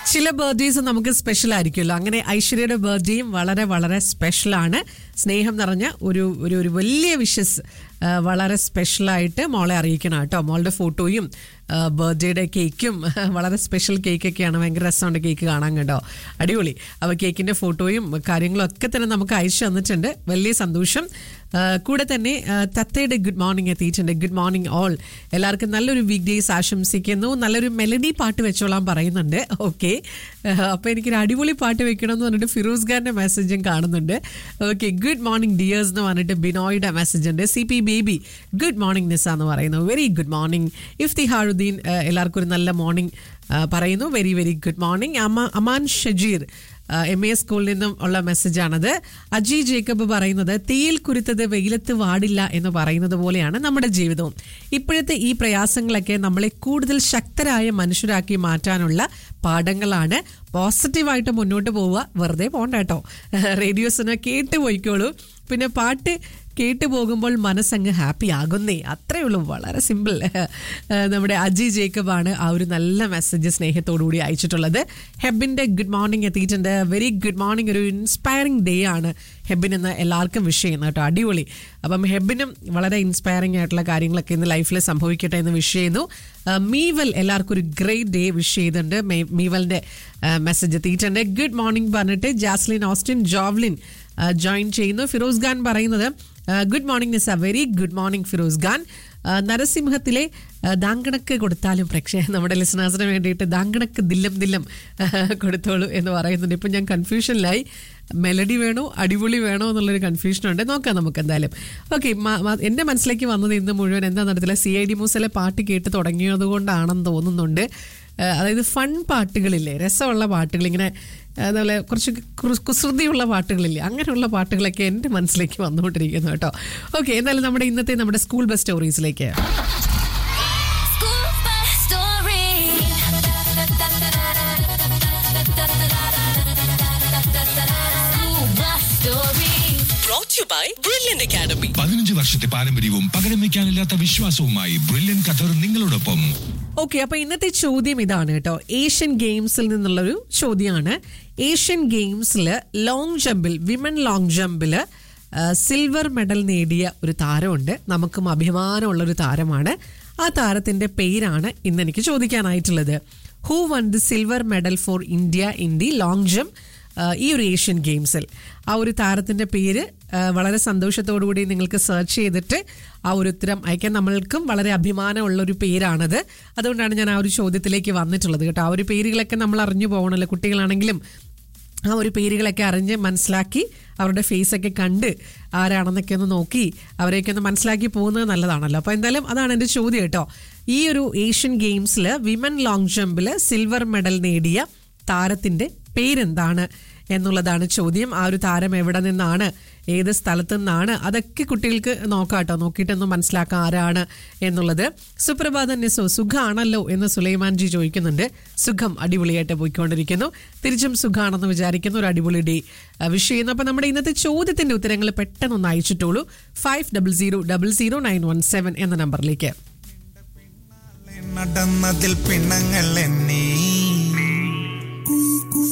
ചില ബർത്ത്ഡേസ് നമുക്ക് സ്പെഷ്യൽ ആയിരിക്കുമല്ലോ അങ്ങനെ ഐശ്വര്യയുടെ ബർത്ത്ഡേയും വളരെ വളരെ സ്പെഷ്യലാണ് സ്നേഹം നിറഞ്ഞ ഒരു ഒരു ഒരു വലിയ വിഷസ് വളരെ സ്പെഷ്യലായിട്ട് മോളെ അറിയിക്കണം കേട്ടോ മോളുടെ ഫോട്ടോയും ബർത്ത്ഡേയുടെ കേക്കും വളരെ സ്പെഷ്യൽ കേക്കൊക്കെയാണ് ഭയങ്കര രസമുണ്ട് കേക്ക് കാണാൻ കേട്ടോ അടിപൊളി അപ്പോൾ കേക്കിൻ്റെ ഫോട്ടോയും കാര്യങ്ങളും ഒക്കെ തന്നെ നമുക്ക് അയച്ചു തന്നിട്ടുണ്ട് വലിയ സന്തോഷം ആ, കൂടെ തന്നെ ആ, തത്തയുടെ ഗുഡ് മോർണിംഗ് എത്തിയിട്ടുണ്ട് ഗുഡ് മോർണിംഗ് ഓൾ എല്ലാവർക്കും നല്ലൊരു വീക്ക് ഡേയ്സ് ആശംസിക്കുന്നു നല്ലൊരു മെലഡി പാട്ട് വെച്ചോളാൻ പറയുന്നുണ്ട് ഓക്കെ അപ്പോൾ എനിക്കൊരു അടിപൊളി പാട്ട് വെക്കണം എന്ന് പറഞ്ഞിട്ട് ഫിറോസ് ഖാന്റെ മെസ്സേജും കാണുന്നുണ്ട് ഓക്കെ ഗുഡ് മോർണിംഗ് ഡിയേഴ്സ് എന്ന് പറഞ്ഞിട്ട് ബിനോയുടെ മെസ്സേജ് ഉണ്ട് C P Baby good morning Nisa എന്ന് പറയുന്നു വെരി ഗുഡ് മോർണിംഗ് ഇഫ്തിഹാറുദ്ദീൻ ആ, എല്ലാവർക്കും ഒരു നല്ല മോർണിംഗ് പറയുന്നു വെരി വെരി ഗുഡ് മോർണിംഗ് അമ അമാൻ ഷജീർ എം എ സ്കൂളിൽ നിന്നും ഉള്ള മെസ്സേജാണത് അജി ജേക്കബ് പറയുന്നത് തീയിൽ കുരുത്തത് വെയിലത്ത് വാടില്ല എന്ന് പറയുന്നത് പോലെയാണ് നമ്മുടെ ജീവിതവും ഇപ്പോഴത്തെ ഈ പ്രയാസങ്ങളൊക്കെ നമ്മളെ കൂടുതൽ ശക്തരായ മനുഷ്യരാക്കി മാറ്റാനുള്ള പാഠങ്ങളാണ് പോസിറ്റീവായിട്ട് മുന്നോട്ട് പോവുക വെറുതെ പോണ്ട കേട്ടോ റേഡിയോസിനെ കേട്ട് പോയിക്കോളൂ പിന്നെ പാട്ട് കേട്ടു പോകുമ്പോൾ മനസ്സങ്ങ് ഹാപ്പി ആകുന്നേ അത്രേ ഉള്ളൂ വളരെ സിമ്പിൾ നമ്മുടെ അജി ജേക്കബ് ആണ് ആ ഒരു നല്ല മെസ്സേജ് സ്നേഹത്തോടുകൂടി അയച്ചിട്ടുള്ളത് ഹെബിന്റെ ഗുഡ് മോർണിംഗ് എത്തിയിട്ടുണ്ട് വെരി ഗുഡ് മോർണിംഗ് ഒരു ഇൻസ്പയറിംഗ് ഡേ ആണ് ഹെബിൻ എന്ന് എല്ലാവർക്കും വിഷ് ചെയ്യുന്നത് കേട്ടോ അടിപൊളി അപ്പം ഹെബിനും വളരെ ഇൻസ്പയറിംഗ് ആയിട്ടുള്ള കാര്യങ്ങളൊക്കെ ഇന്ന് ലൈഫിൽ സംഭവിക്കട്ടെ എന്ന് വിഷ് ചെയ്യുന്നു ആ, മീവൽ എല്ലാവർക്കും ഒരു ഗ്രേറ്റ് ഡേ വിഷ് ചെയ്തിട്ടുണ്ട് മേ- മീവലിന്റെ മെസ്സേജ് എത്തിയിട്ടുണ്ട് ഗുഡ് മോർണിംഗ് പറഞ്ഞിട്ട് ജാസ്ലിൻ ഓസ്റ്റിൻ ജോവ്ലിൻ ജോയിൻ ചെയ്യുന്നു ഫിറോസ് ഖാൻ പറയുന്നത് good morning Nisa very good morning Firoz Khan ആ, നരസിംഹത്തിലെ ആ, ദാങ്കണക്ക് കൊടുത്താലും പ്രേക്ഷക നമ്മുടെ ലിസണേഴ്സിന് വേണ്ടിയിട്ട് ദാങ്കണക്ക് ദില്ലം ദില്ലം ആ, കൊടുത്തോളൂ എന്ന് പറയുന്നുണ്ട് ഇപ്പം ഞാൻ കൺഫ്യൂഷനിലായി മെലഡി വേണോ അടിപൊളി വേണോ എന്നുള്ളൊരു കൺഫ്യൂഷനുണ്ട് നോക്കാം നമുക്ക് എന്തായാലും ഓക്കെ എൻ്റെ മനസ്സിലേക്ക് വന്നത് ഇന്ന് മുഴുവൻ എന്താ നടത്തില്ല സി ഐ ഡി മൂസിലെ പാട്ട് കേട്ട് തുടങ്ങിയത് കൊണ്ടാണെന്ന് തോന്നുന്നുണ്ട് ആ, അതായത് ഫൺ പാട്ടുകളില്ലേ രസമുള്ള പാട്ടുകൾ ഇങ്ങനെ അതുപോലെ കുറച്ച് കു- കുസൃതിയുള്ള പാട്ടുകളില്ലേ അങ്ങനെയുള്ള പാട്ടുകളൊക്കെ എൻ്റെ മനസ്സിലേക്ക് വന്നുകൊണ്ടിരിക്കുന്നു കേട്ടോ ഓക്കെ എന്തായാലും നമ്മുടെ ഇന്നത്തെ നമ്മുടെ സ്കൂൾ ബസ് സ്റ്റോറീസിലേക്ക് School bus story. School bus story. brought to you by Brilliant Academy. പതിനഞ്ച് വർഷത്തെ പാരമ്പര്യവും പകരം വയ്ക്കാനില്ലാത്ത വിശ്വാസവുമായി ബ്രില്യൻ ഖത്തർ നിങ്ങളോടൊപ്പം ഓക്കെ അപ്പൊ ഇന്നത്തെ ചോദ്യം ഇതാണ് കേട്ടോ ഏഷ്യൻ ഗെയിംസിൽ നിന്നുള്ളൊരു ചോദ്യമാണ് ഏഷ്യൻ ഗെയിംസിൽ ലോങ് ജമ്പിൽ വിമൻ ലോങ് ജമ്പില് സിൽവർ മെഡൽ നേടിയ ഒരു താരമുണ്ട് നമുക്കും അഭിമാനമുള്ള ഒരു താരമാണ് ആ താരത്തിന്റെ പേരാണ് ഇന്ന് എനിക്ക് ചോദിക്കാനായിട്ടുള്ളത് who won the silver medal for India in the long jump ah ഈ ഒരു ഏഷ്യൻ ഗെയിംസിൽ ആ ഒരു താരത്തിന്റെ പേര് ആഹ് വളരെ സന്തോഷത്തോടു കൂടി നിങ്ങൾക്ക് സെർച്ച് ചെയ്തിട്ട് ആ ഒരു ഉത്തരം അയക്കാൻ നമ്മൾക്കും വളരെ അഭിമാനമുള്ള ഒരു പേരാണത് അതുകൊണ്ടാണ് ഞാൻ ആ ഒരു ചോദ്യത്തിലേക്ക് വന്നിട്ടുള്ളത് കേട്ടോ ആ ഒരു പേരുകളൊക്കെ നമ്മൾ അറിഞ്ഞു പോകണമല്ലോ കുട്ടികളാണെങ്കിലും ആ ഒരു പേരുകളൊക്കെ അറിഞ്ഞ് മനസ്സിലാക്കി അവരുടെ ഫേസ് ഒക്കെ കണ്ട് ആരാണെന്നൊക്കെ ഒന്ന് നോക്കി അവരെയൊക്കെ ഒന്ന് മനസ്സിലാക്കി പോകുന്നത് നല്ലതാണല്ലോ അപ്പോൾ എന്തായാലും അതാണ് എൻ്റെ ചോദ്യം കേട്ടോ ഈ ഒരു ഏഷ്യൻ ഗെയിംസിൽ വിമൻ ലോങ് ജമ്പിൽ സിൽവർ മെഡൽ നേടിയ താരത്തിന്റെ പേരെന്താണ് എന്നുള്ളതാണ് ചോദ്യം ആ ഒരു താരം എവിടെ നിന്നാണ് ഏത് സ്ഥലത്തു നിന്നാണ് അതൊക്കെ കുട്ടികൾക്ക് നോക്കാം കേട്ടോ നോക്കിയിട്ടൊന്ന് മനസ്സിലാക്കാം ആരാണ് എന്നുള്ളത് സുപ്രഭാതം നിസോ സുഖാണല്ലോ എന്ന് സുലൈമാൻ ജി ചോദിക്കുന്നുണ്ട് സുഖം അടിപൊളിയായിട്ട് പോയിക്കൊണ്ടിരിക്കുന്നു തിരിച്ചും സുഖാണെന്ന് വിചാരിക്കുന്ന ഒരു അടിപൊളി ഡേ വിഷ് ചെയ്യുന്നു അപ്പൊ നമ്മുടെ ഇന്നത്തെ ചോദ്യത്തിന്റെ ഉത്തരങ്ങൾ പെട്ടെന്നൊന്ന് അയച്ചിട്ടുള്ളൂ five double zero double zero nine one seven എന്ന നമ്പറിലേക്ക് നടന്നതിൽ പിണങ്ങൾ എണ്ണി